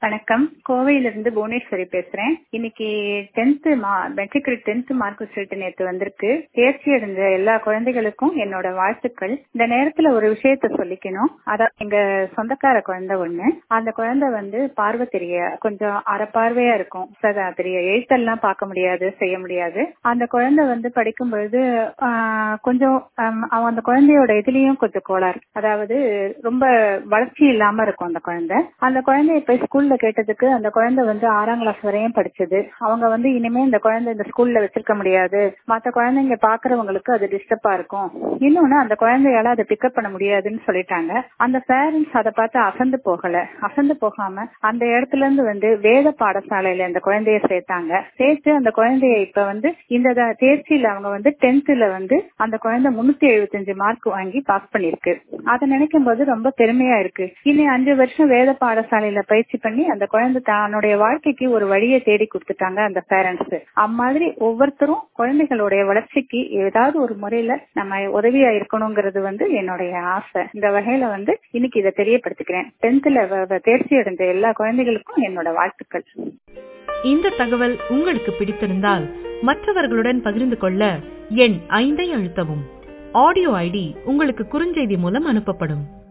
வணக்கம் கோவையிலிருந்து புவனேஸ்வரி பேசுறேன் இன்னைக்கு tenth matriculate tenth mark result நேற்று வந்திருக்கு தேர்ச்சி அடைஞ்ச எல்லா குழந்தைகளுக்கும் என்னோட வாழ்த்துக்கள் இந்த நேரத்துல ஒரு விஷயத்த சொல்லிக்கணும் அதான் எங்க சொந்தக்கார குழந்தை ஒண்ணு அந்த குழந்தை வந்து பார்வை தெரிய கொஞ்சம் அரை பார்வையா இருக்கும் சதா தெரிய எழுத்தெல்லாம் பார்க்க முடியாது செய்ய முடியாது அந்த குழந்தை வந்து படிக்கும் பொழுது ஆஹ், கொஞ்சம் ஆம், அவன் அந்த குழந்தையோட இதுலயும் கொஞ்சம் கோளாறு அதாவது ரொம்ப வளர்ச்சி இல்லாம இருக்கும் அந்த குழந்தை அந்த குழந்தைய போய் ஸ்கூல்ல கேட்டதுக்கு அந்த குழந்தை வந்து ஆறாம் கிளாஸ் வரையும் படிச்சது அவங்க வந்து இனிமே இந்த குழந்தை இந்த ஸ்கூல்ல வச்சிருக்க முடியாது மத்த குழந்தைங்க பாக்குறவங்களுக்கு அது டிஸ்டர்பா இருக்கும் இன்னொன்னு அந்த குழந்தையால அதை பிக்கப் பண்ண முடியாதுன்னு சொல்லிட்டாங்க அந்த பேரண்ட்ஸ் அதை பார்த்து அசந்து போகல அசந்து போகாம அந்த இடத்துல இருந்து வந்து வேத பாடசாலையில அந்த குழந்தைய சேர்த்தாங்க சேர்த்து அந்த குழந்தைய இப்ப வந்து இந்த த- தேர்ச்சியில அவங்க வந்து டென்த்ல வந்து அந்த குழந்தை முன்னூத்தி எழுபத்தஞ்சு மார்க் வாங்கி பாஸ் பண்ணிருக்கு அதை நினைக்கும் போது ரொம்ப பெருமையா இருக்கு இனி அஞ்சு வருஷம் வேத பாடசாலையில பயிற்சி பண்ணி அந்த குழந்தை தன்னுடைய வாழ்க்கைக்கு ஒரு வழியை தேடி கொடுத்துட்டாங்க அந்த பேரண்ட்ஸ் அம்மாதிரி ஒவ்வொருத்தரும் குழந்தைகளுடைய வளர்ச்சிக்கு ஏதாவது ஒரு முறையில நம்ம உதவியா இருக்கணுங்கிறது வந்து என்னுடைய ஆசை இந்த வகையில வந்து இன்னைக்கு இதை தெரியப்படுத்திக்கிறேன் டென்த்ல தேர்ச்சி அடைஞ்ச எல்லா குழந்தைகளுக்கும் என்னோட வாழ்த்துக்கள் இந்த தகவல் உங்களுக்கு பிடித்திருந்தால் மற்றவர்களுடன் பகிர்ந்து கொள்ள எண் ஐந்தை அழுத்தவும் ஆடியோ ஐடி உங்களுக்கு குறுஞ்செய்தி மூலம் அனுப்பப்படும்